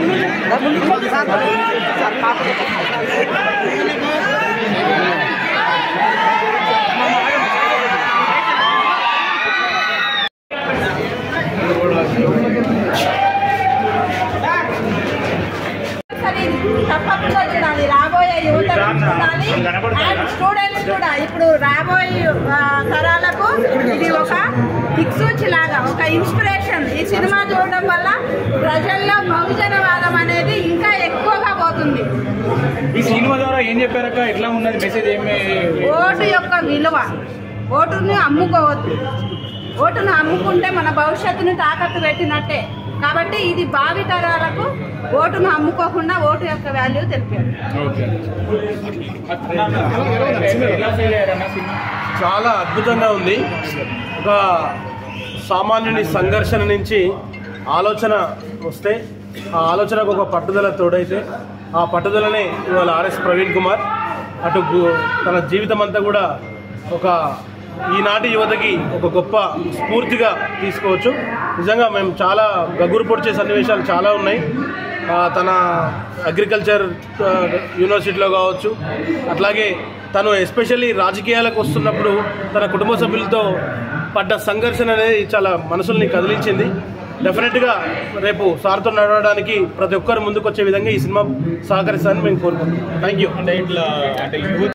సరే, ఇది తప్పకుండా చూడాలి రాబోయే యువతను చూడాలి అండ్ స్టూడెంట్స్ కూడా ఇప్పుడు రాబోయే ఆ, తరాలకు ఇది ఒక దిక్సూచి లాగా ఒక ఇన్స్పిరేషన్ ఈ సినిమా చూడడం వల్ల ప్రజల్లో బహుజనవాదం అనేది ఇంకా ఎక్కువగా పోతుంది ఈ సినిమా ద్వారా ఏం చెప్పారక్క ఎట్లా ఉన్నది మెసేజ్ ఏమి ఓటు యొక్క విలువ ఓటుని అమ్ముకోవద్దు ఓటును అమ్ముకుంటే మన భవిష్యత్తుని తాకట్టు పెట్టినట్టే కాబట్టి ఇది భావి తరాలకు ఓటును అమ్ముకోకుండా ఓటు యొక్క వాల్యూ తెలిపారు ఓకే ఎలా ఫీల్ అయ్యారన్న సినిమా చాలా అద్భుతంగా ఉంది ఒక సామాన్యుని సంఘర్షణ నుంచి ఆలోచన వస్తే ఆ ఆలోచనకు ఒక పట్టుదల తోడైతే ఆ పట్టుదలనే ఇవాళ ఆర్ఎస్ ప్రవీణ్ కుమార్ అటు గు- తన జీవితం అంతా కూడా ఒక ఈనాటి యువతకి ఒక గొప్ప స్ఫూర్తిగా తీసుకోవచ్చు నిజంగా మేము చాలా గగురు పొడిచే సన్నివేశాలు చాలా ఉన్నాయి ఆ, తన అగ్రికల్చర్ ఆ, యూనివర్సిటీలో కావచ్చు అట్లాగే తను ఎస్పెషల్లీ రాజకీయాలకు వస్తున్నప్పుడు తన కుటుంబ సభ్యులతో పడ్డ సంఘర్షణ అనేది చాలా మనసుల్ని కదిలించింది డెఫినెట్గా రేపు సార్తో నడవడానికి ప్రతి ఒక్కరు ముందుకు వచ్చే విధంగా ఈ సినిమా సహకరిస్తారని మేము కోరుకుంటున్నాం థ్యాంక్ యూ అంటే ఇట్లా అంటే యూత్